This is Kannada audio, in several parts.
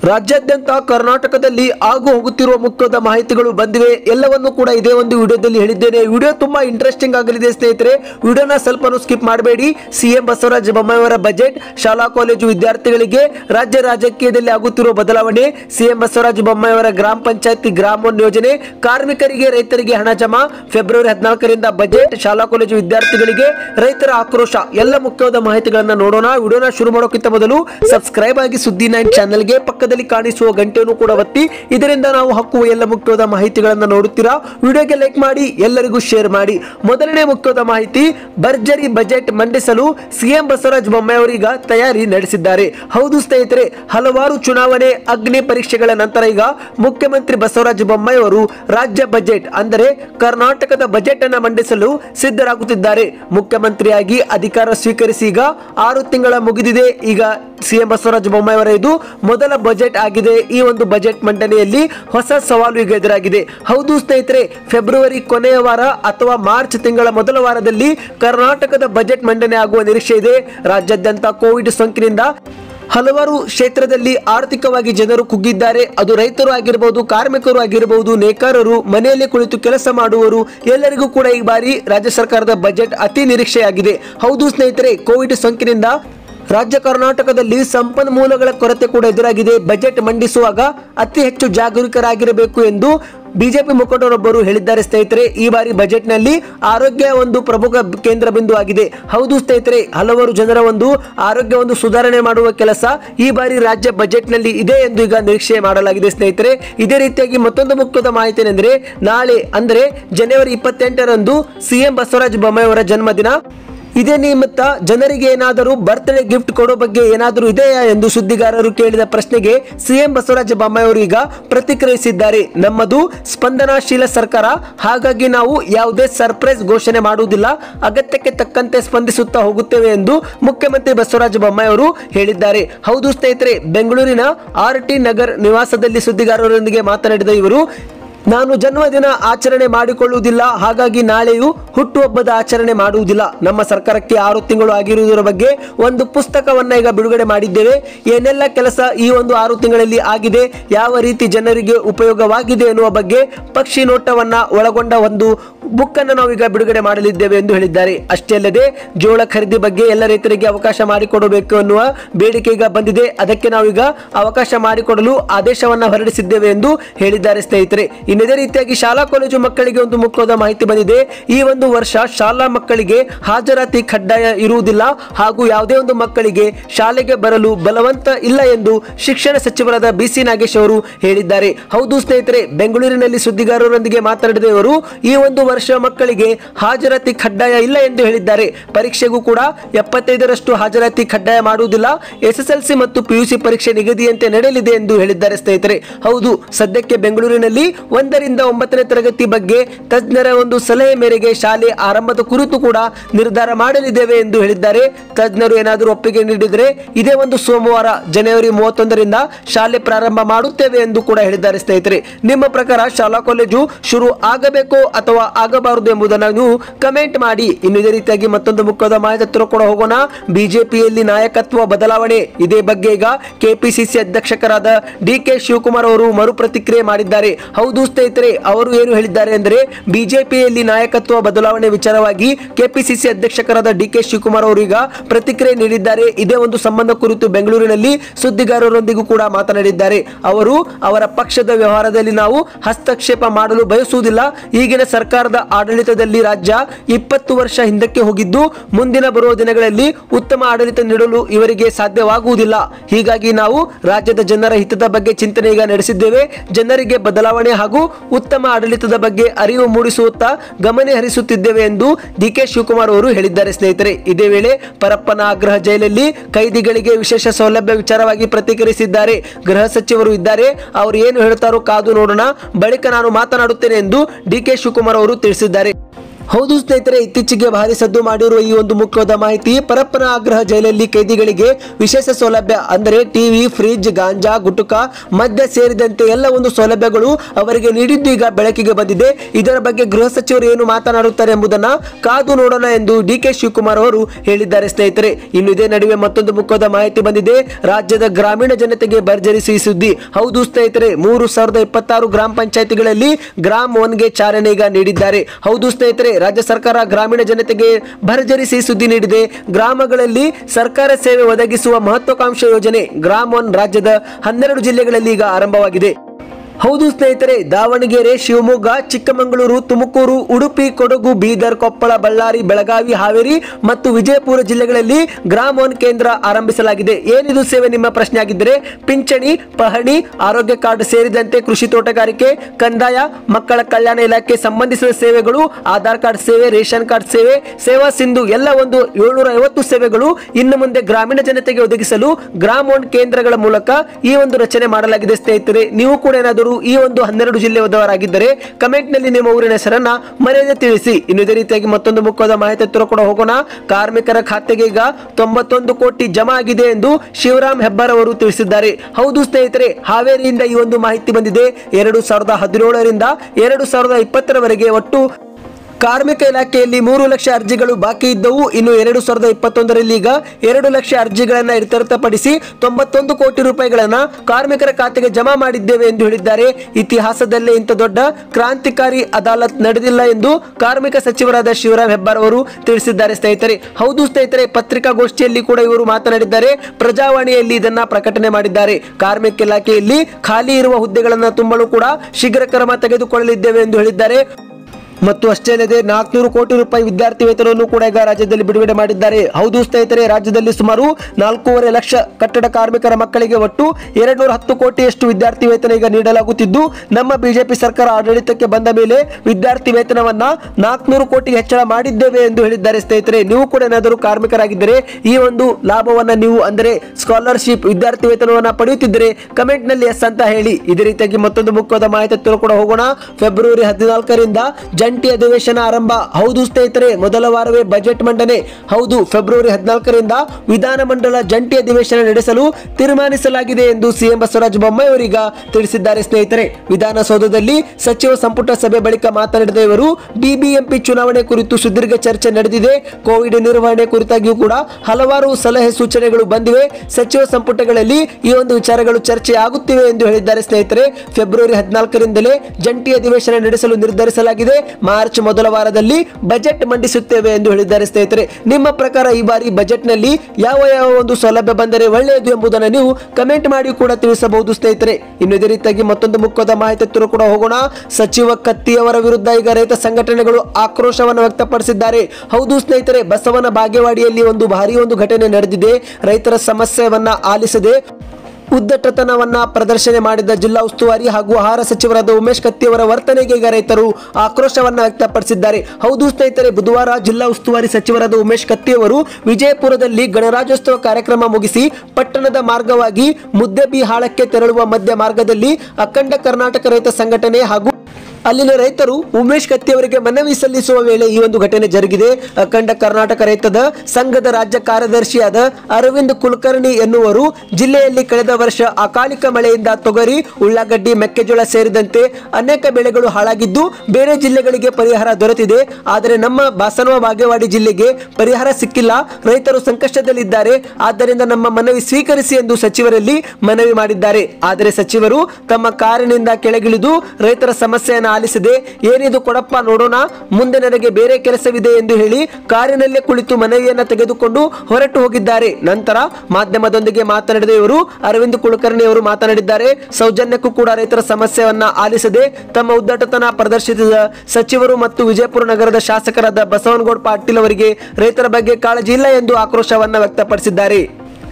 ರಾಜ್ಯಾದ್ಯಂತ ಕರ್ನಾಟಕದಲ್ಲಿ ಆಗು ಹೋಗುತ್ತಿರುವ ಮುಖ್ಯದ ಮಾಹಿತಿಗಳು ಬಂದಿವೆ ಎಲ್ಲವನ್ನು ಕೂಡ ಇದೇ ಒಂದು ವಿಡಿಯೋದಲ್ಲಿ ಹೇಳಿದ್ದೇನೆ ವಿಡಿಯೋ ತುಂಬಾ ಇಂಟ್ರೆಸ್ಟಿಂಗ್ ಆಗಲಿದೆ ಸ್ನೇಹಿತರೆ ವಿಡಿಯೋನ ಸ್ವಲ್ಪ ಸ್ಕಿಪ್ ಮಾಡಬೇಡಿ ಸಿಎಂ ಬಸವರಾಜ ಬೊಮ್ಮಾಯಿಯವರ ಬಜೆಟ್ ಶಾಲಾ ಕಾಲೇಜು ವಿದ್ಯಾರ್ಥಿಗಳಿಗೆ ರಾಜ್ಯ ರಾಜಕೀಯದಲ್ಲಿ ಆಗುತ್ತಿರುವ ಬದಲಾವಣೆ ಸಿಎಂ ಬಸವರಾಜ ಬೊಮ್ಮಾಯಿಯವರ ಗ್ರಾಮ ಪಂಚಾಯತಿ ಗ್ರಾಮೋನ್ ಯೋಜನೆ ಕಾರ್ಮಿಕರಿಗೆ ರೈತರಿಗೆ ಹಣ ಜಮಾ ಫೆಬ್ರವರಿ ಹದಿನಾಲ್ಕರಿಂದ ಬಜೆಟ್ ಶಾಲಾ ಕಾಲೇಜು ವಿದ್ಯಾರ್ಥಿಗಳಿಗೆ ರೈತರ ಆಕ್ರೋಶ ಎಲ್ಲ ಮುಖ್ಯವಾದ ಮಾಹಿತಿಗಳನ್ನ ನೋಡೋಣ ವಿಡಿಯೋನ ಶುರು ಮಾಡೋಕ್ಕಿಂತ ಮೊದಲು ಸಬ್ಸ್ಕ್ರೈಬ್ ಆಗಿ ಸುದ್ದಿ ನೈನ್ ಚಾನೆಲ್ಗೆ ಪಕ್ಕದಲ್ಲಿ ಕಾಣಿಸುವ ಗಂಟೆಯನ್ನು ಕೂಡ ಒತ್ತಿ ಇದರಿಂದ ನಾವು ಹಾಕುವ ಎಲ್ಲ ಮುಖ್ಯವಾದ ಮಾಹಿತಿಗಳನ್ನ ನೋಡುತ್ತೀರಾ ವಿಡಿಯೋಗೆ ಲೈಕ್ ಮಾಡಿ ಎಲ್ಲರಿಗೂ ಶೇರ್ ಮಾಡಿ ಮೊದಲನೇ ಮುಖ್ಯವಾದ ಮಾಹಿತಿ ಭರ್ಜರಿ ಬಜೆಟ್ ಮಂಡಿಸಲು ಸಿಎಂ ಬಸವರಾಜ ಬೊಮ್ಮಾಯಿ ಅವರೀಗ ತಯಾರಿ ನಡೆಸಿದ್ದಾರೆ ಹೌದು ಸ್ನೇಹಿತರೆ ಹಲವಾರು ಚುನಾವಣೆ ಅಗ್ನಿ ಪರೀಕ್ಷೆಗಳ ನಂತರ ಈಗ ಮುಖ್ಯಮಂತ್ರಿ ಬಸವರಾಜ ಬೊಮ್ಮಾಯಿ ಅವರು ರಾಜ್ಯ ಬಜೆಟ್ ಅಂದರೆ ಕರ್ನಾಟಕದ ಬಜೆಟ್ ಅನ್ನ ಮಂಡಿಸಲು ಸಿದ್ಧರಾಗುತ್ತಿದ್ದಾರೆ ಮುಖ್ಯಮಂತ್ರಿಯಾಗಿ ಅಧಿಕಾರ ಸ್ವೀಕರಿಸಿ ಈಗ ಆರು ತಿಂಗಳ ಮುಗಿದಿದೆ ಈಗ ಸಿಎಂ ಬಸವರಾಜ ಬೊಮ್ಮಾಯಿ ಅವರ ಇದು ಮೊದಲ ಬಜೆಟ್ ಆಗಿದೆ ಈ ಒಂದು ಬಜೆಟ್ ಮಂಡನೆಯಲ್ಲಿ ಹೊಸ ಸವಾಲು ಈಗ ಎದುರಾಗಿದೆ ಹೌದು ಸ್ನೇಹಿತರೆ ಫೆಬ್ರವರಿ ಕೊನೆಯ ವಾರ ಅಥವಾ ಮಾರ್ಚ್ ತಿಂಗಳ ಮೊದಲ ವಾರದಲ್ಲಿ ಕರ್ನಾಟಕದ ಬಜೆಟ್ ಮಂಡನೆ ಆಗುವ ನಿರೀಕ್ಷೆ ಇದೆ ರಾಜ್ಯಾದ್ಯಂತ ಕೋವಿಡ್ ಸೋಂಕಿನಿಂದ ಹಲವಾರು ಕ್ಷೇತ್ರದಲ್ಲಿ ಆರ್ಥಿಕವಾಗಿ ಜನರು ಕುಗ್ಗಿದ್ದಾರೆ ಅದು ರೈತರು ಆಗಿರಬಹುದು ಕಾರ್ಮಿಕರು ಆಗಿರಬಹುದು ನೇಕಾರರು ಮನೆಯಲ್ಲಿ ಕುಳಿತು ಕೆಲಸ ಮಾಡುವವರು ಎಲ್ಲರಿಗೂ ಕೂಡ ಈ ಬಾರಿ ರಾಜ್ಯ ಸರ್ಕಾರದ ಬಜೆಟ್ ಅತಿ ನಿರೀಕ್ಷೆಯಾಗಿದೆ ಹೌದು ಸ್ನೇಹಿತರೆ ಕೋವಿಡ್ ಸೋಂಕಿನಿಂದ ರಾಜ್ಯ ಕರ್ನಾಟಕದಲ್ಲಿ ಸಂಪನ್ಮೂಲಗಳ ಕೊರತೆ ಕೂಡ ಎದುರಾಗಿದೆ ಬಜೆಟ್ ಮಂಡಿಸುವಾಗ ಅತಿ ಹೆಚ್ಚು ಜಾಗರೂಕರಾಗಿರಬೇಕು ಎಂದು ಬಿಜೆಪಿ ಮುಖಂಡರೊಬ್ಬರು ಹೇಳಿದ್ದಾರೆ ಸ್ನೇಹಿತರೆ ಈ ಬಾರಿ ಬಜೆಟ್ನಲ್ಲಿ ಆರೋಗ್ಯ ಒಂದು ಪ್ರಮುಖ ಕೇಂದ್ರ ಬಿಂದು ಆಗಿದೆ ಹೌದು ಸ್ನೇಹಿತರೆ ಹಲವಾರು ಜನರ ಒಂದು ಆರೋಗ್ಯ ಒಂದು ಸುಧಾರಣೆ ಮಾಡುವ ಕೆಲಸ ಈ ಬಾರಿ ರಾಜ್ಯ ಬಜೆಟ್ನಲ್ಲಿ ಇದೆ ಎಂದು ಈಗ ನಿರೀಕ್ಷೆ ಮಾಡಲಾಗಿದೆ ಸ್ನೇಹಿತರೆ ಇದೇ ರೀತಿಯಾಗಿ ಮತ್ತೊಂದು ಮುಖ್ಯದ ಮಾಹಿತಿ ಏನೆಂದರೆ ನಾಳೆ ಅಂದರೆ ಜನವರಿ ಇಪ್ಪತ್ತೆಂಟರಂದು ಸಿಎಂ ಬಸವರಾಜ ಬೊಮ್ಮಾಯಿ ಅವರ ಜನ್ಮದಿನ ಇದೇ ನಿಮಿತ್ತ ಜನರಿಗೆ ಏನಾದರೂ ಬರ್ತ್ಡೇ ಗಿಫ್ಟ್ ಕೊಡೋ ಬಗ್ಗೆ ಏನಾದರೂ ಇದೆಯಾ ಎಂದು ಸುದ್ದಿಗಾರರು ಕೇಳಿದ ಪ್ರಶ್ನೆಗೆ ಸಿಎಂ ಬಸವರಾಜ ಬೊಮ್ಮಾಯಿ ಅವರು ಈಗ ಪ್ರತಿಕ್ರಿಯಿಸಿದ್ದಾರೆ ನಮ್ಮದು ಸ್ಪಂದನಾಶೀಲ ಸರ್ಕಾರ ಹಾಗಾಗಿ ನಾವು ಯಾವುದೇ ಸರ್ಪ್ರೈಸ್ ಘೋಷಣೆ ಮಾಡುವುದಿಲ್ಲ ಅಗತ್ಯಕ್ಕೆ ತಕ್ಕಂತೆ ಸ್ಪಂದಿಸುತ್ತಾ ಹೋಗುತ್ತೇವೆ ಎಂದು ಮುಖ್ಯಮಂತ್ರಿ ಬಸವರಾಜ ಬೊಮ್ಮಾಯಿ ಅವರು ಹೇಳಿದ್ದಾರೆ ಹೌದು ಸ್ನೇಹಿತರೆ ಬೆಂಗಳೂರಿನ ಆರ್ ಟಿ ನಗರ್ ನಿವಾಸದಲ್ಲಿ ಸುದ್ದಿಗಾರರೊಂದಿಗೆ ಮಾತನಾಡಿದ ಇವರು ನಾನು ಜನ್ಮದಿನ ಆಚರಣೆ ಮಾಡಿಕೊಳ್ಳುವುದಿಲ್ಲ ಹಾಗಾಗಿ ನಾಳೆಯೂ ಹುಟ್ಟುಹಬ್ಬದ ಆಚರಣೆ ಮಾಡುವುದಿಲ್ಲ ನಮ್ಮ ಸರ್ಕಾರಕ್ಕೆ ಆರು ತಿಂಗಳು ಆಗಿರುವುದರ ಬಗ್ಗೆ ಒಂದು ಪುಸ್ತಕವನ್ನ ಈಗ ಬಿಡುಗಡೆ ಮಾಡಿದ್ದೇವೆ ಏನೆಲ್ಲ ಕೆಲಸ ಈ ಒಂದು ಆರು ತಿಂಗಳಲ್ಲಿ ಆಗಿದೆ ಯಾವ ರೀತಿ ಜನರಿಗೆ ಉಪಯೋಗವಾಗಿದೆ ಎನ್ನುವ ಬಗ್ಗೆ ಪಕ್ಷಿ ನೋಟವನ್ನ ಒಳಗೊಂಡ ಒಂದು ಬುಕ್ ಅನ್ನು ನಾವು ಈಗ ಬಿಡುಗಡೆ ಮಾಡಲಿದ್ದೇವೆ ಎಂದು ಹೇಳಿದ್ದಾರೆ ಅಷ್ಟೇ ಅಲ್ಲದೆ ಜೋಳ ಖರೀದಿ ಬಗ್ಗೆ ಎಲ್ಲ ರೈತರಿಗೆ ಅವಕಾಶ ಮಾಡಿಕೊಡಬೇಕು ಎನ್ನುವ ಬೇಡಿಕೆ ಈಗ ಬಂದಿದೆ ಅದಕ್ಕೆ ನಾವೀಗ ಅವಕಾಶ ಮಾಡಿಕೊಡಲು ಆದೇಶವನ್ನ ಹೊರಡಿಸಿದ್ದೇವೆ ಎಂದು ಹೇಳಿದ್ದಾರೆ ಸ್ನೇಹಿತರೆ ಇನ್ನದೇ ರೀತಿಯಾಗಿ ಶಾಲಾ ಕಾಲೇಜು ಮಕ್ಕಳಿಗೆ ಒಂದು ಮುಖ್ಯವಾದ ಮಾಹಿತಿ ಬಂದಿದೆ ಈ ಒಂದು ವರ್ಷ ಶಾಲಾ ಮಕ್ಕಳಿಗೆ ಹಾಜರಾತಿ ಕಡ್ಡಾಯ ಇರುವುದಿಲ್ಲ ಹಾಗೂ ಯಾವುದೇ ಒಂದು ಮಕ್ಕಳಿಗೆ ಶಾಲೆಗೆ ಬರಲು ಬಲವಂತ ಇಲ್ಲ ಎಂದು ಶಿಕ್ಷಣ ಸಚಿವರಾದ ಬಿಸಿ ನಾಗೇಶ್ ಅವರು ಹೇಳಿದ್ದಾರೆ ಹೌದು ಸ್ನೇಹಿತರೆ ಬೆಂಗಳೂರಿನಲ್ಲಿ ಸುದ್ದಿಗಾರರೊಂದಿಗೆ ಮಾತನಾಡಿದ ಇವರು ಈ ಒಂದು ವರ್ಷ ಮಕ್ಕಳಿಗೆ ಹಾಜರಾತಿ ಕಡ್ಡಾಯ ಇಲ್ಲ ಎಂದು ಹೇಳಿದ್ದಾರೆ ಪರೀಕ್ಷೆಗೂ ಕೂಡ ಎಪ್ಪತ್ತೈದರಷ್ಟು ಹಾಜರಾತಿ ಕಡ್ಡಾಯ ಮಾಡುವುದಿಲ್ಲ ಎಸ್ಎಸ್ಎಲ್ಸಿ ಮತ್ತು ಪಿಯುಸಿ ಪರೀಕ್ಷೆ ನಿಗದಿಯಂತೆ ನಡೆಯಲಿದೆ ಎಂದು ಹೇಳಿದ್ದಾರೆ ಸ್ನೇಹಿತರೆ ಹೌದು ಸದ್ಯಕ್ಕೆ ಬೆಂಗಳೂರಿನಲ್ಲಿ ಒಂದರಿಂದ ಒಂಬತ್ತನೇ ತರಗತಿ ಬಗ್ಗೆ ತಜ್ಞರ ಒಂದು ಸಲಹೆ ಮೇರೆಗೆ ಶಾಲೆ ಆರಂಭದ ಕುರಿತು ಕೂಡ ನಿರ್ಧಾರ ಮಾಡಲಿದ್ದೇವೆ ಎಂದು ಹೇಳಿದ್ದಾರೆ ತಜ್ಞರು ಏನಾದರೂ ಒಪ್ಪಿಗೆ ನೀಡಿದರೆ ಇದೇ ಒಂದು ಸೋಮವಾರ ಜನವರಿ ಮೂವತ್ತೊಂದರಿಂದ ಶಾಲೆ ಪ್ರಾರಂಭ ಮಾಡುತ್ತೇವೆ ಎಂದು ಕೂಡ ಹೇಳಿದ್ದಾರೆ ಸ್ನೇಹಿತರೆ ನಿಮ್ಮ ಪ್ರಕಾರ ಶಾಲಾ ಕಾಲೇಜು ಶುರು ಆಗಬೇಕೋ ಅಥವಾ ಆಗಬಾರದು ಎಂಬುದನ್ನು ನೀವು ಕಮೆಂಟ್ ಮಾಡಿ ಇನ್ನು ಇದೇ ರೀತಿಯಾಗಿ ಮತ್ತೊಂದು ಮುಖ್ಯದ ಮಾಹಿತಿ ಹತ್ತಿರ ಕೂಡ ಹೋಗೋಣ ಬಿಜೆಪಿಯಲ್ಲಿ ನಾಯಕತ್ವ ಬದಲಾವಣೆ ಇದೇ ಬಗ್ಗೆ ಈಗ ಕೆಪಿಸಿಸಿ ಅಧ್ಯಕ್ಷರಾದ ಡಿ ಕೆ ಶಿವಕುಮಾರ್ ಅವರು ಮರು ಪ್ರತಿಕ್ರಿಯೆ ಮಾಡಿದ್ದಾರೆ ಹೌದು ಸ್ನೇಹಿತರೆ ಅವರು ಏನು ಹೇಳಿದ್ದಾರೆ ಅಂದರೆ ಬಿಜೆಪಿಯಲ್ಲಿ ನಾಯಕತ್ವ ಬದಲಾವಣೆ ವಿಚಾರವಾಗಿ ಕೆಪಿಸಿಸಿ ಅಧ್ಯಕ್ಷರಾದ ಡಿ ಕೆ ಶಿವಕುಮಾರ್ ಅವರು ಈಗ ಪ್ರತಿಕ್ರಿಯೆ ನೀಡಿದ್ದಾರೆ ಇದೇ ಒಂದು ಸಂಬಂಧ ಕುರಿತು ಬೆಂಗಳೂರಿನಲ್ಲಿ ಸುದ್ದಿಗಾರರೊಂದಿಗೂ ಕೂಡ ಮಾತನಾಡಿದ್ದಾರೆ ಅವರು ಅವರ ಪಕ್ಷದ ವ್ಯವಹಾರದಲ್ಲಿ ನಾವು ಹಸ್ತಕ್ಷೇಪ ಮಾಡಲು ಬಯಸುವುದಿಲ್ಲ ಈಗಿನ ಸರ್ಕಾರದ ಆಡಳಿತದಲ್ಲಿ ರಾಜ್ಯ ಇಪ್ಪತ್ತು ವರ್ಷ ಹಿಂದಕ್ಕೆ ಹೋಗಿದ್ದು ಮುಂದಿನ ಬರುವ ದಿನಗಳಲ್ಲಿ ಉತ್ತಮ ಆಡಳಿತ ನೀಡಲು ಇವರಿಗೆ ಸಾಧ್ಯವಾಗುವುದಿಲ್ಲ ಹೀಗಾಗಿ ನಾವು ರಾಜ್ಯದ ಜನರ ಹಿತದ ಬಗ್ಗೆ ಚಿಂತನೆ ಈಗ ನಡೆಸಿದ್ದೇವೆ ಜನರಿಗೆ ಬದಲಾವಣೆ ಹಾಗೂ ಉತ್ತಮ ಆಡಳಿತದ ಬಗ್ಗೆ ಅರಿವು ಮೂಡಿಸುತ್ತಾ ಗಮನ ಹರಿಸುತ್ತಿದ್ದೇವೆ ಎಂದು ಡಿ ಕೆ ಶಿವಕುಮಾರ್ ಅವರು ಹೇಳಿದ್ದಾರೆ ಸ್ನೇಹಿತರೆ ಇದೇ ವೇಳೆ ಪರಪ್ಪನ ಆಗ್ರಹ ಜೈಲಲ್ಲಿ ಕೈದಿಗಳಿಗೆ ವಿಶೇಷ ಸೌಲಭ್ಯ ವಿಚಾರವಾಗಿ ಪ್ರತಿಕ್ರಿಯಿಸಿದ್ದಾರೆ ಗೃಹ ಸಚಿವರು ಇದ್ದಾರೆ ಅವರು ಏನು ಹೇಳ್ತಾರೋ ಕಾದು ನೋಡೋಣ ಬಳಿಕ ನಾನು ಮಾತನಾಡುತ್ತೇನೆ ಎಂದು ಡಿ ಕೆ ಶಿವಕುಮಾರ್ ಅವರು ತಿಳಿಸಿದ್ದಾರೆ ಹೌದು ಸ್ನೇಹಿತರೆ ಇತ್ತೀಚೆಗೆ ಭಾರಿ ಸದ್ದು ಮಾಡಿರುವ ಈ ಒಂದು ಮುಖ್ಯವಾದ ಮಾಹಿತಿ ಪರಪ್ಪನ ಆಗ್ರಹ ಜೈಲಲ್ಲಿ ಕೈದಿಗಳಿಗೆ ವಿಶೇಷ ಸೌಲಭ್ಯ ಅಂದರೆ ಟಿವಿ ಫ್ರಿಡ್ಜ್ ಗಾಂಜಾ ಗುಟುಕ ಮದ್ಯ ಸೇರಿದಂತೆ ಎಲ್ಲ ಒಂದು ಸೌಲಭ್ಯಗಳು ಅವರಿಗೆ ನೀಡಿದ್ದು ಈಗ ಬೆಳಕಿಗೆ ಬಂದಿದೆ ಇದರ ಬಗ್ಗೆ ಗೃಹ ಸಚಿವರು ಏನು ಮಾತನಾಡುತ್ತಾರೆ ಎಂಬುದನ್ನ ಕಾದು ನೋಡೋಣ ಎಂದು ಡಿ ಕೆ ಶಿವಕುಮಾರ್ ಅವರು ಹೇಳಿದ್ದಾರೆ ಸ್ನೇಹಿತರೆ ಇನ್ನು ಇದೇ ನಡುವೆ ಮತ್ತೊಂದು ಮುಖ್ಯವಾದ ಮಾಹಿತಿ ಬಂದಿದೆ ರಾಜ್ಯದ ಗ್ರಾಮೀಣ ಜನತೆಗೆ ಭರ್ಜರಿ ಸಿಹಿ ಸುದ್ದಿ ಹೌದು ಸ್ನೇಹಿತರೆ ಮೂರು ಸಾವಿರದ ಇಪ್ಪತ್ತಾರು ಗ್ರಾಮ ಪಂಚಾಯತಿಗಳಲ್ಲಿ ಗ್ರಾಮ್ ಒನ್ಗೆ ಚಾಲನೆ ಈಗ ನೀಡಿದ್ದಾರೆ ಹೌದು ಸ್ನೇಹಿತರೆ ರಾಜ್ಯ ಸರ್ಕಾರ ಗ್ರಾಮೀಣ ಜನತೆಗೆ ಭರ್ಜರಿ ಸಿಹಿ ಸುದ್ದಿ ನೀಡಿದೆ ಗ್ರಾಮಗಳಲ್ಲಿ ಸರ್ಕಾರ ಸೇವೆ ಒದಗಿಸುವ ಮಹತ್ವಾಕಾಂಕ್ಷೆ ಯೋಜನೆ ಗ್ರಾಮ್ ಒನ್ ರಾಜ್ಯದ ಹನ್ನೆರಡು ಜಿಲ್ಲೆಗಳಲ್ಲಿ ಈಗ ಆರಂಭವಾಗಿದೆ ಹೌದು ಸ್ನೇಹಿತರೆ ದಾವಣಗೆರೆ ಶಿವಮೊಗ್ಗ ಚಿಕ್ಕಮಗಳೂರು ತುಮಕೂರು ಉಡುಪಿ ಕೊಡಗು ಬೀದರ್ ಕೊಪ್ಪಳ ಬಳ್ಳಾರಿ ಬೆಳಗಾವಿ ಹಾವೇರಿ ಮತ್ತು ವಿಜಯಪುರ ಜಿಲ್ಲೆಗಳಲ್ಲಿ ಗ್ರಾಮ್ ಒನ್ ಕೇಂದ್ರ ಆರಂಭಿಸಲಾಗಿದೆ ಏನಿದು ಸೇವೆ ನಿಮ್ಮ ಪ್ರಶ್ನೆ ಆಗಿದ್ದರೆ ಪಿಂಚಣಿ ಪಹಣಿ ಆರೋಗ್ಯ ಕಾರ್ಡ್ ಸೇರಿದಂತೆ ಕೃಷಿ ತೋಟಗಾರಿಕೆ ಕಂದಾಯ ಮಕ್ಕಳ ಕಲ್ಯಾಣ ಇಲಾಖೆ ಸಂಬಂಧಿಸಿದ ಸೇವೆಗಳು ಆಧಾರ್ ಕಾರ್ಡ್ ಸೇವೆ ರೇಷನ್ ಕಾರ್ಡ್ ಸೇವೆ ಸೇವಾ ಸಿಂಧು ಎಲ್ಲ ಒಂದು ಏಳ್ನೂರ ಐವತ್ತು ಸೇವೆಗಳು ಇನ್ನು ಮುಂದೆ ಗ್ರಾಮೀಣ ಜನತೆಗೆ ಒದಗಿಸಲು ಗ್ರಾಮ್ ಒನ್ ಕೇಂದ್ರಗಳ ಮೂಲಕ ಈ ಒಂದು ರಚನೆ ಮಾಡಲಾಗಿದೆ ಸ್ನೇಹಿತರೆ ನೀವು ಕೂಡ ಏನಾದರೂ ಈ ಒಂದು ಹನ್ನೆರಡು ಜಿಲ್ಲೆಯವರಾಗಿದ್ದರೆ ಕಮೆಂಟ್ ನಲ್ಲಿ ನಿಮ್ಮ ಊರಿನ ಹೆಸರನ್ನ ಮರೆಯದೆ ತಿಳಿಸಿ ಇನ್ನು ಇದೇ ರೀತಿಯಾಗಿ ಮತ್ತೊಂದು ಮುಖ್ಯವಾದ ಮಾಹಿತಿ ಹತ್ತಿರ ಕೂಡ ಹೋಗೋಣ ಕಾರ್ಮಿಕರ ಖಾತೆಗೆ ಈಗ ತೊಂಬತ್ತೊಂದು ಕೋಟಿ ಜಮಾ ಆಗಿದೆ ಎಂದು ಶಿವರಾಮ್ ಹೆಬ್ಬಾರ್ ಅವರು ತಿಳಿಸಿದ್ದಾರೆ ಹೌದು ಸ್ನೇಹಿತರೆ ಹಾವೇರಿಯಿಂದ ಈ ಒಂದು ಮಾಹಿತಿ ಬಂದಿದೆ ಎರಡು ಸಾವಿರದ ಹದಿನೇಳರಿಂದ ಎರಡು ಸಾವಿರದ ಇಪ್ಪತ್ತರವರೆಗೆ ಒಟ್ಟು ಕಾರ್ಮಿಕ ಇಲಾಖೆಯಲ್ಲಿ ಮೂರು ಲಕ್ಷ ಅರ್ಜಿಗಳು ಬಾಕಿ ಇದ್ದವು ಇನ್ನು ಎರಡು ಸಾವಿರದ ಇಪ್ಪತ್ತೊಂದರಲ್ಲಿ ಈಗ ಎರಡು ಲಕ್ಷ ಅರ್ಜಿಗಳನ್ನ ಇತ್ಯರ್ಥಪಡಿಸಿ ತೊಂಬತ್ತೊಂದು ಕೋಟಿ ರೂಪಾಯಿಗಳನ್ನ ಕಾರ್ಮಿಕರ ಖಾತೆಗೆ ಜಮಾ ಮಾಡಿದ್ದೇವೆ ಎಂದು ಹೇಳಿದ್ದಾರೆ ಇತಿಹಾಸದಲ್ಲೇ ಇಂಥ ದೊಡ್ಡ ಕ್ರಾಂತಿಕಾರಿ ಅದಾಲತ್ ನಡೆದಿಲ್ಲ ಎಂದು ಕಾರ್ಮಿಕ ಸಚಿವರಾದ ಶಿವರಾಮ್ ಹೆಬ್ಬಾರ್ ಅವರು ತಿಳಿಸಿದ್ದಾರೆ ಸ್ನೇಹಿತರೆ ಹೌದು ಸ್ನೇಹಿತರೆ ಪತ್ರಿಕಾಗೋಷ್ಠಿಯಲ್ಲಿ ಕೂಡ ಇವರು ಮಾತನಾಡಿದ್ದಾರೆ ಪ್ರಜಾವಾಣಿಯಲ್ಲಿ ಇದನ್ನ ಪ್ರಕಟಣೆ ಮಾಡಿದ್ದಾರೆ ಕಾರ್ಮಿಕ ಇಲಾಖೆಯಲ್ಲಿ ಖಾಲಿ ಇರುವ ಹುದ್ದೆಗಳನ್ನು ತುಂಬಲು ಕೂಡ ಶೀಘ್ರ ಕ್ರಮ ತೆಗೆದುಕೊಳ್ಳಲಿದ್ದೇವೆ ಎಂದು ಹೇಳಿದ್ದಾರೆ ಮತ್ತು ಅಷ್ಟೇ ಅಲ್ಲದೆ ನಾಲ್ಕುನೂರು ಕೋಟಿ ರೂಪಾಯಿ ವಿದ್ಯಾರ್ಥಿ ವೇತನವನ್ನು ಕೂಡ ಈಗ ರಾಜ್ಯದಲ್ಲಿ ಬಿಡುಗಡೆ ಮಾಡಿದ್ದಾರೆ ಹೌದು ಸ್ನೇಹಿತರೆ ರಾಜ್ಯದಲ್ಲಿ ಸುಮಾರು ನಾಲ್ಕೂವರೆ ಲಕ್ಷ ಕಟ್ಟಡ ಕಾರ್ಮಿಕರ ಮಕ್ಕಳಿಗೆ ಒಟ್ಟು ಎರಡು ನೂರ ಹತ್ತು ಕೋಟಿಯಷ್ಟು ವಿದ್ಯಾರ್ಥಿ ವೇತನ ಈಗ ನೀಡಲಾಗುತ್ತಿದ್ದು ನಮ್ಮ ಬಿಜೆಪಿ ಸರ್ಕಾರ ಆಡಳಿತಕ್ಕೆ ಬಂದ ಮೇಲೆ ವಿದ್ಯಾರ್ಥಿ ವೇತನವನ್ನ ನಾಲ್ಕುನೂರು ಕೋಟಿಗೆ ಹೆಚ್ಚಳ ಮಾಡಿದ್ದೇವೆ ಎಂದು ಹೇಳಿದ್ದಾರೆ ಸ್ನೇಹಿತರೆ ನೀವು ಕೂಡ ಏನಾದರೂ ಕಾರ್ಮಿಕರಾಗಿದ್ದರೆ ಈ ಒಂದು ಲಾಭವನ್ನ ನೀವು ಅಂದರೆ ಸ್ಕಾಲರ್ಶಿಪ್ ವಿದ್ಯಾರ್ಥಿ ವೇತನವನ್ನ ಪಡೆಯುತ್ತಿದ್ದರೆ ಕಮೆಂಟ್ ನಲ್ಲಿ ಎಸ್ ಅಂತ ಹೇಳಿ ಇದೇ ರೀತಿಯಾಗಿ ಮತ್ತೊಂದು ಮುಖ್ಯವಾದ ಮಾಹಿತಿ ಹತ್ತಿರ ಕೂಡ ಹೋಗೋಣ ಫೆಬ್ರವರಿ ಹದಿನಾಲ್ಕರಿಂದ ಜಂಟಿ ಅಧಿವೇಶನ ಆರಂಭ ಹೌದು ಸ್ನೇಹಿತರೆ ಮೊದಲ ವಾರವೇ ಬಜೆಟ್ ಮಂಡನೆ ಹೌದು ಫೆಬ್ರವರಿ ಹದಿನಾಲ್ಕರಿಂದ ವಿಧಾನಮಂಡಲ ಜಂಟಿ ಅಧಿವೇಶನ ನಡೆಸಲು ತೀರ್ಮಾನಿಸಲಾಗಿದೆ ಎಂದು ಸಿಎಂ ಬಸವರಾಜ ಬೊಮ್ಮಾಯಿ ಅವರೀಗ ತಿಳಿಸಿದ್ದಾರೆ ಸ್ನೇಹಿತರೆ ವಿಧಾನಸೌಧದಲ್ಲಿ ಸಚಿವ ಸಂಪುಟ ಸಭೆ ಬಳಿಕ ಮಾತನಾಡಿದ ಇವರು ಬಿಬಿಎಂಪಿ ಚುನಾವಣೆ ಕುರಿತು ಸುದೀರ್ಘ ಚರ್ಚೆ ನಡೆದಿದೆ ಕೋವಿಡ್ ನಿರ್ವಹಣೆ ಕುರಿತಾಗಿಯೂ ಕೂಡ ಹಲವಾರು ಸಲಹೆ ಸೂಚನೆಗಳು ಬಂದಿವೆ ಸಚಿವ ಸಂಪುಟಗಳಲ್ಲಿ ಈ ಒಂದು ವಿಚಾರಗಳು ಚರ್ಚೆ ಆಗುತ್ತಿವೆ ಎಂದು ಹೇಳಿದ್ದಾರೆ ಸ್ನೇಹಿತರೆ ಫೆಬ್ರವರಿ ಹದಿನಾಲ್ಕರಿಂದಲೇ ಜಂಟಿ ಅಧಿವೇಶನ ನಡೆಸಲು ನಿರ್ಧರಿಸಲಾಗಿದೆ ಮಾರ್ಚ್ ಮೊದಲ ವಾರದಲ್ಲಿ ಬಜೆಟ್ ಮಂಡಿಸುತ್ತೇವೆ ಎಂದು ಹೇಳಿದ್ದಾರೆ ಸ್ನೇಹಿತರೆ ನಿಮ್ಮ ಪ್ರಕಾರ ಈ ಬಾರಿ ಬಜೆಟ್ನಲ್ಲಿ ಯಾವ ಯಾವ ಒಂದು ಸೌಲಭ್ಯ ಬಂದರೆ ಒಳ್ಳೆಯದು ಎಂಬುದನ್ನು ನೀವು ಕಮೆಂಟ್ ಮಾಡಿ ಕೂಡ ತಿಳಿಸಬಹುದು ಸ್ನೇಹಿತರೆ ಇನ್ನು ಇದೇ ರೀತಿಯಾಗಿ ಮತ್ತೊಂದು ಮುಖ್ಯದ ಮಾಹಿತಿ ಹತ್ತಿರ ಕೂಡ ಹೋಗೋಣ ಸಚಿವ ಕತ್ತಿ ಅವರ ವಿರುದ್ಧ ಈಗ ರೈತ ಸಂಘಟನೆಗಳು ಆಕ್ರೋಶವನ್ನು ವ್ಯಕ್ತಪಡಿಸಿದ್ದಾರೆ ಹೌದು ಸ್ನೇಹಿತರೆ ಬಸವನ ಬಾಗೇವಾಡಿಯಲ್ಲಿ ಒಂದು ಭಾರಿ ಒಂದು ಘಟನೆ ನಡೆದಿದೆ ರೈತರ ಸಮಸ್ಯೆಯನ್ನ ಆಲಿಸದೆ ಉದ್ದಟತನವನ್ನ ಪ್ರದರ್ಶನ ಮಾಡಿದ ಜಿಲ್ಲಾ ಉಸ್ತುವಾರಿ ಹಾಗೂ ಆಹಾರ ಸಚಿವರಾದ ಉಮೇಶ್ ಕತ್ತಿ ಅವರ ವರ್ತನೆಗೆ ಈಗ ರೈತರು ಆಕ್ರೋಶವನ್ನ ವ್ಯಕ್ತಪಡಿಸಿದ್ದಾರೆ ಹೌದು ಸ್ನೇಹಿತರೆ ಬುಧವಾರ ಜಿಲ್ಲಾ ಉಸ್ತುವಾರಿ ಸಚಿವರಾದ ಉಮೇಶ್ ಕತ್ತಿ ಅವರು ವಿಜಯಪುರದಲ್ಲಿ ಗಣರಾಜ್ಯೋತ್ಸವ ಕಾರ್ಯಕ್ರಮ ಮುಗಿಸಿ ಪಟ್ಟಣದ ಮಾರ್ಗವಾಗಿ ಮುದ್ದೆಬಿಹಾಳಕ್ಕೆ ತೆರಳುವ ಮಧ್ಯ ಮಾರ್ಗದಲ್ಲಿ ಅಖಂಡ ಕರ್ನಾಟಕ ರೈತ ಸಂಘಟನೆ ಹಾಗೂ ಅಲ್ಲಿನ ರೈತರು ಉಮೇಶ್ ಕತ್ತಿ ಅವರಿಗೆ ಮನವಿ ಸಲ್ಲಿಸುವ ವೇಳೆ ಈ ಒಂದು ಘಟನೆ ಜರುಗಿದೆ ಅಖಂಡ ಕರ್ನಾಟಕ ರೈತದ ಸಂಘದ ರಾಜ್ಯ ಕಾರ್ಯದರ್ಶಿಯಾದ ಅರವಿಂದ್ ಕುಲಕರ್ಣಿ ಎನ್ನುವರು ಜಿಲ್ಲೆಯಲ್ಲಿ ಕಳೆದ ವರ್ಷ ಅಕಾಲಿಕ ಮಳೆಯಿಂದ ತೊಗರಿ ಉಳ್ಳಾಗಡ್ಡಿ ಮೆಕ್ಕೆಜೋಳ ಸೇರಿದಂತೆ ಅನೇಕ ಬೆಳೆಗಳು ಹಾಳಾಗಿದ್ದು ಬೇರೆ ಜಿಲ್ಲೆಗಳಿಗೆ ಪರಿಹಾರ ದೊರೆತಿದೆ ಆದರೆ ನಮ್ಮ ಬಾಸನವ ಬಾಗೇವಾಡಿ ಜಿಲ್ಲೆಗೆ ಪರಿಹಾರ ಸಿಕ್ಕಿಲ್ಲ ರೈತರು ಸಂಕಷ್ಟದಲ್ಲಿದ್ದಾರೆ ಆದ್ದರಿಂದ ನಮ್ಮ ಮನವಿ ಸ್ವೀಕರಿಸಿ ಎಂದು ಸಚಿವರಲ್ಲಿ ಮನವಿ ಮಾಡಿದ್ದಾರೆ ಆದರೆ ಸಚಿವರು ತಮ್ಮ ಕಾರಿನಿಂದ ಕೆಳಗಿಳಿದು ರೈತರ ಸಮಸ್ಯೆಯನ್ನು ಆಲಿಸದೆ ಏನಿದು ಕೊಡಪ್ಪ ನೋಡೋಣ ಮುಂದೆ ನನಗೆ ಬೇರೆ ಕೆಲಸವಿದೆ ಎಂದು ಹೇಳಿ ಕಾರಿನಲ್ಲೇ ಕುಳಿತು ಮನವಿಯನ್ನ ತೆಗೆದುಕೊಂಡು ಹೊರಟು ಹೋಗಿದ್ದಾರೆ ನಂತರ ಮಾಧ್ಯಮದೊಂದಿಗೆ ಮಾತನಾಡಿದ ಇವರು ಅರವಿಂದ್ ಕುಲಕರ್ಣಿ ಅವರು ಮಾತನಾಡಿದ್ದಾರೆ ಸೌಜನ್ಯಕ್ಕೂ ಕೂಡ ರೈತರ ಸಮಸ್ಯೆಯನ್ನ ಆಲಿಸದೆ ತಮ್ಮ ಉದ್ದಟತನ ಪ್ರದರ್ಶಿಸಿದ ಸಚಿವರು ಮತ್ತು ವಿಜಯಪುರ ನಗರದ ಶಾಸಕರಾದ ಬಸವನಗೌಡ ಪಾಟೀಲ್ ಅವರಿಗೆ ರೈತರ ಬಗ್ಗೆ ಕಾಳಜಿ ಇಲ್ಲ ಎಂದು ಆಕ್ರೋಶವನ್ನ ವ್ಯಕ್ತಪಡಿಸಿದ್ದಾರೆ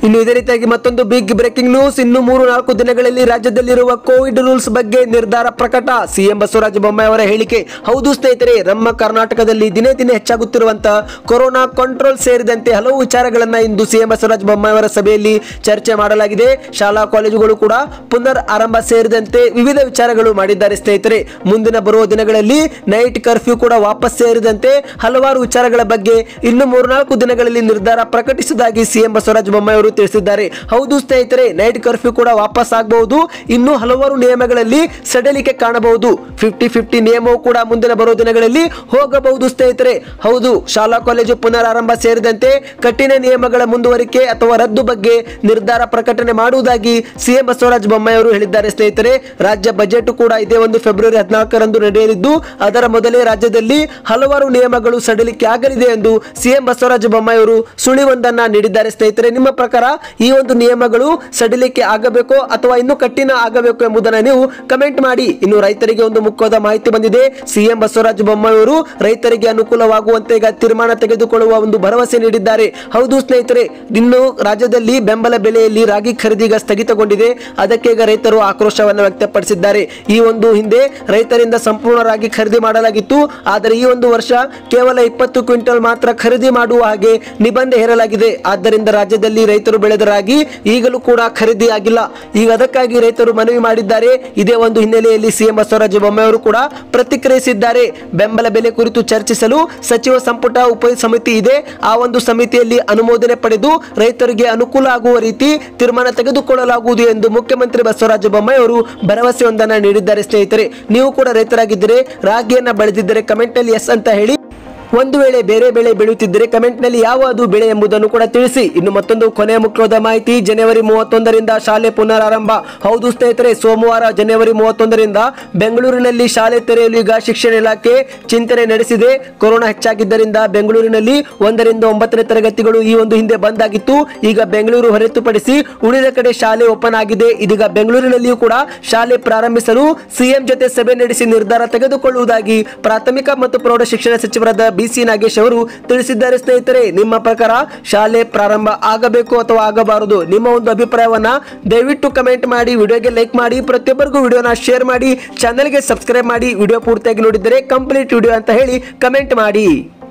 ಇನ್ನು ಇದೇ ರೀತಿಯಾಗಿ ಮತ್ತೊಂದು ಬಿಗ್ ಬ್ರೇಕಿಂಗ್ ನ್ಯೂಸ್ ಇನ್ನು ಮೂರು ನಾಲ್ಕು ದಿನಗಳಲ್ಲಿ ರಾಜ್ಯದಲ್ಲಿರುವ ಕೋವಿಡ್ ರೂಲ್ಸ್ ಬಗ್ಗೆ ನಿರ್ಧಾರ ಪ್ರಕಟ ಸಿಎಂ ಬಸವರಾಜ ಬೊಮ್ಮಾಯಿ ಅವರ ಹೇಳಿಕೆ ಹೌದು ಸ್ನೇಹಿತರೆ ನಮ್ಮ ಕರ್ನಾಟಕದಲ್ಲಿ ದಿನೇ ದಿನೇ ಹೆಚ್ಚಾಗುತ್ತಿರುವಂತಹ ಕೊರೋನಾ ಕಂಟ್ರೋಲ್ ಸೇರಿದಂತೆ ಹಲವು ವಿಚಾರಗಳನ್ನ ಇಂದು ಸಿಎಂ ಬಸವರಾಜ ಬೊಮ್ಮಾಯಿ ಅವರ ಸಭೆಯಲ್ಲಿ ಚರ್ಚೆ ಮಾಡಲಾಗಿದೆ ಶಾಲಾ ಕಾಲೇಜುಗಳು ಕೂಡ ಪುನರ್ ಆರಂಭ ಸೇರಿದಂತೆ ವಿವಿಧ ವಿಚಾರಗಳು ಮಾಡಿದ್ದಾರೆ ಸ್ನೇಹಿತರೆ ಮುಂದಿನ ಬರುವ ದಿನಗಳಲ್ಲಿ ನೈಟ್ ಕರ್ಫ್ಯೂ ಕೂಡ ವಾಪಸ್ ಸೇರಿದಂತೆ ಹಲವಾರು ವಿಚಾರಗಳ ಬಗ್ಗೆ ಇನ್ನು ಮೂರ್ನಾಲ್ಕು ದಿನಗಳಲ್ಲಿ ನಿರ್ಧಾರ ಪ್ರಕಟಿಸುವುದಾಗಿ ಸಿಎಂ ಬಸವರಾಜ ಬೊಮ್ಮಾಯಿ ಅವರು ತಿಳಿಸಿದ್ದಾರೆ ಹೌದು ಸ್ನೇಹಿತರೆ ನೈಟ್ ಕರ್ಫ್ಯೂ ಕೂಡ ವಾಪಸ್ ಆಗಬಹುದು ಇನ್ನು ಹಲವಾರು ನಿಯಮಗಳಲ್ಲಿ ಸಡಿಲಿಕೆ ಕಾಣಬಹುದು ಫಿಫ್ಟಿ ಫಿಫ್ಟಿ ನಿಯಮವು ಕೂಡ ಮುಂದಿನ ಬರುವ ದಿನಗಳಲ್ಲಿ ಹೋಗಬಹುದು ಸ್ನೇಹಿತರೆ ಹೌದು ಶಾಲಾ ಕಾಲೇಜು ಪುನರಾರಂಭ ಸೇರಿದಂತೆ ಕಠಿಣ ನಿಯಮಗಳ ಮುಂದುವರಿಕೆ ಅಥವಾ ರದ್ದು ಬಗ್ಗೆ ನಿರ್ಧಾರ ಪ್ರಕಟಣೆ ಮಾಡುವುದಾಗಿ ಸಿಎಂ ಬಸವರಾಜ ಬೊಮ್ಮಾಯಿ ಅವರು ಹೇಳಿದ್ದಾರೆ ಸ್ನೇಹಿತರೆ ರಾಜ್ಯ ಬಜೆಟ್ ಕೂಡ ಇದೇ ಒಂದು ಫೆಬ್ರವರಿ ಹದಿನಾಲ್ಕರಂದು ನಡೆಯಲಿದ್ದು ಅದರ ಮೊದಲೇ ರಾಜ್ಯದಲ್ಲಿ ಹಲವಾರು ನಿಯಮಗಳು ಸಡಿಲಿಕೆ ಆಗಲಿದೆ ಎಂದು ಸಿಎಂ ಬಸವರಾಜ ಬೊಮ್ಮಾಯಿ ಅವರು ಸುಳಿವೊಂದನ್ನ ನೀಡಿದ್ದಾರೆ ಸ್ನೇಹಿತರೆ ನಿಮ್ಮ ಪ್ರಕಾರ ಈ ಒಂದು ನಿಯಮಗಳು ಸಡಿಲಿಕೆ ಆಗಬೇಕೋ ಅಥವಾ ಇನ್ನೂ ಕಠಿಣ ಆಗಬೇಕು ಎಂಬುದನ್ನು ನೀವು ಕಮೆಂಟ್ ಮಾಡಿ ಇನ್ನು ರೈತರಿಗೆ ಒಂದು ಮುಖ್ಯವಾದ ಮಾಹಿತಿ ಬಂದಿದೆ ಸಿಎಂ ಬಸವರಾಜ ಬೊಮ್ಮಾಯಿ ಅವರು ರೈತರಿಗೆ ಅನುಕೂಲವಾಗುವಂತೆ ಈಗ ತೀರ್ಮಾನ ತೆಗೆದುಕೊಳ್ಳುವ ಒಂದು ಭರವಸೆ ನೀಡಿದ್ದಾರೆ ಹೌದು ಸ್ನೇಹಿತರೆ ಇನ್ನು ರಾಜ್ಯದಲ್ಲಿ ಬೆಂಬಲ ಬೆಲೆಯಲ್ಲಿ ರಾಗಿ ಖರೀದಿ ಈಗ ಸ್ಥಗಿತಗೊಂಡಿದೆ ಅದಕ್ಕೆ ಈಗ ರೈತರು ಆಕ್ರೋಶವನ್ನು ವ್ಯಕ್ತಪಡಿಸಿದ್ದಾರೆ ಈ ಒಂದು ಹಿಂದೆ ರೈತರಿಂದ ಸಂಪೂರ್ಣ ರಾಗಿ ಖರೀದಿ ಮಾಡಲಾಗಿತ್ತು ಆದರೆ ಈ ಒಂದು ವರ್ಷ ಕೇವಲ ಇಪ್ಪತ್ತು ಕ್ವಿಂಟಲ್ ಮಾತ್ರ ಖರೀದಿ ಮಾಡುವ ಹಾಗೆ ನಿಬಂಧ ಹೇರಲಾಗಿದೆ ಆದ್ದರಿಂದ ರಾಜ್ಯದಲ್ಲಿ ರೈತರು ಬೆಳೆದ ರಾಗಿ ಈಗಲೂ ಕೂಡ ಖರೀದಿ ಆಗಿಲ್ಲ ಈಗ ಅದಕ್ಕಾಗಿ ರೈತರು ಮನವಿ ಮಾಡಿದ್ದಾರೆ ಇದೇ ಒಂದು ಹಿನ್ನೆಲೆಯಲ್ಲಿ ಸಿಎಂ ಬಸವರಾಜ ಬೊಮ್ಮಾಯಿ ಅವರು ಕೂಡ ಪ್ರತಿಕ್ರಿಯಿಸಿದ್ದಾರೆ ಬೆಂಬಲ ಬೆಲೆ ಕುರಿತು ಚರ್ಚಿಸಲು ಸಚಿವ ಸಂಪುಟ ಉಪ ಸಮಿತಿ ಇದೆ ಆ ಒಂದು ಸಮಿತಿಯಲ್ಲಿ ಅನುಮೋದನೆ ಪಡೆದು ರೈತರಿಗೆ ಅನುಕೂಲ ಆಗುವ ರೀತಿ ತೀರ್ಮಾನ ತೆಗೆದುಕೊಳ್ಳಲಾಗುವುದು ಎಂದು ಮುಖ್ಯಮಂತ್ರಿ ಬಸವರಾಜ ಬೊಮ್ಮಾಯಿ ಅವರು ಭರವಸೆಯೊಂದನ್ನು ನೀಡಿದ್ದಾರೆ ಸ್ನೇಹಿತರೆ ನೀವು ಕೂಡ ರೈತರಾಗಿದ್ದರೆ ರಾಗಿಯನ್ನ ಬೆಳೆದಿದ್ದರೆ ಕಮೆಂಟ್ ನಲ್ಲಿ ಎಸ್ ಅಂತ ಹೇಳಿ ಒಂದು ವೇಳೆ ಬೇರೆ ಬೆಳೆ ಬೆಳೆಯುತ್ತಿದ್ದರೆ ಕಮೆಂಟ್ ನಲ್ಲಿ ಯಾವ ಅದು ಬೆಳೆ ಎಂಬುದನ್ನು ಕೂಡ ತಿಳಿಸಿ ಇನ್ನು ಮತ್ತೊಂದು ಕೊನೆಯ ಮುಖ್ಯವಾದ ಮಾಹಿತಿ ಜನವರಿ ಮೂವತ್ತೊಂದರಿಂದ ಶಾಲೆ ಪುನರಾರಂಭ ಹೌದು ಸ್ನೇಹಿತರೆ ಸೋಮವಾರ ಜನವರಿ ಮೂವತ್ತೊಂದರಿಂದ ಬೆಂಗಳೂರಿನಲ್ಲಿ ಶಾಲೆ ತೆರೆಯಲು ಈಗ ಶಿಕ್ಷಣ ಇಲಾಖೆ ಚಿಂತನೆ ನಡೆಸಿದೆ ಕೊರೋನಾ ಹೆಚ್ಚಾಗಿದ್ದರಿಂದ ಬೆಂಗಳೂರಿನಲ್ಲಿ ಒಂದರಿಂದ ಒಂಬತ್ತನೇ ತರಗತಿಗಳು ಈ ಒಂದು ಹಿಂದೆ ಬಂದ್ ಆಗಿತ್ತು ಈಗ ಬೆಂಗಳೂರು ಹೊರತುಪಡಿಸಿ ಉಳಿದ ಕಡೆ ಶಾಲೆ ಓಪನ್ ಆಗಿದೆ ಇದೀಗ ಬೆಂಗಳೂರಿನಲ್ಲಿಯೂ ಕೂಡ ಶಾಲೆ ಪ್ರಾರಂಭಿಸಲು ಸಿಎಂ ಜೊತೆ ಸಭೆ ನಡೆಸಿ ನಿರ್ಧಾರ ತೆಗೆದುಕೊಳ್ಳುವುದಾಗಿ ಪ್ರಾಥಮಿಕ ಮತ್ತು ಪ್ರೌಢ ಶಿಕ್ಷಣ ಸಚಿವರಾದ ಬಿಸಿ ನಾಗೇಶ್ ಅವರು ತಿಳಿಸಿದ್ದಾರೆ ಸ್ನೇಹಿತರೆ ನಿಮ್ಮ ಪ್ರಕಾರ ಶಾಲೆ ಪ್ರಾರಂಭ ಆಗಬೇಕು ಅಥವಾ ಆಗಬಾರದು ನಿಮ್ಮ ಒಂದು ಅಭಿಪ್ರಾಯವನ್ನ ದಯವಿಟ್ಟು ಕಮೆಂಟ್ ಮಾಡಿ ವಿಡಿಯೋಗೆ ಲೈಕ್ ಮಾಡಿ ಪ್ರತಿಯೊಬ್ಬರಿಗೂ ವಿಡಿಯೋನ ಶೇರ್ ಮಾಡಿ ಚಾನೆಲ್ಗೆ ಸಬ್ಸ್ಕ್ರೈಬ್ ಮಾಡಿ ವಿಡಿಯೋ ಪೂರ್ತಿಯಾಗಿ ನೋಡಿದರೆ ಕಂಪ್ಲೀಟ್ ವಿಡಿಯೋ ಅಂತ ಹೇಳಿ ಕಮೆಂಟ್ ಮಾಡಿ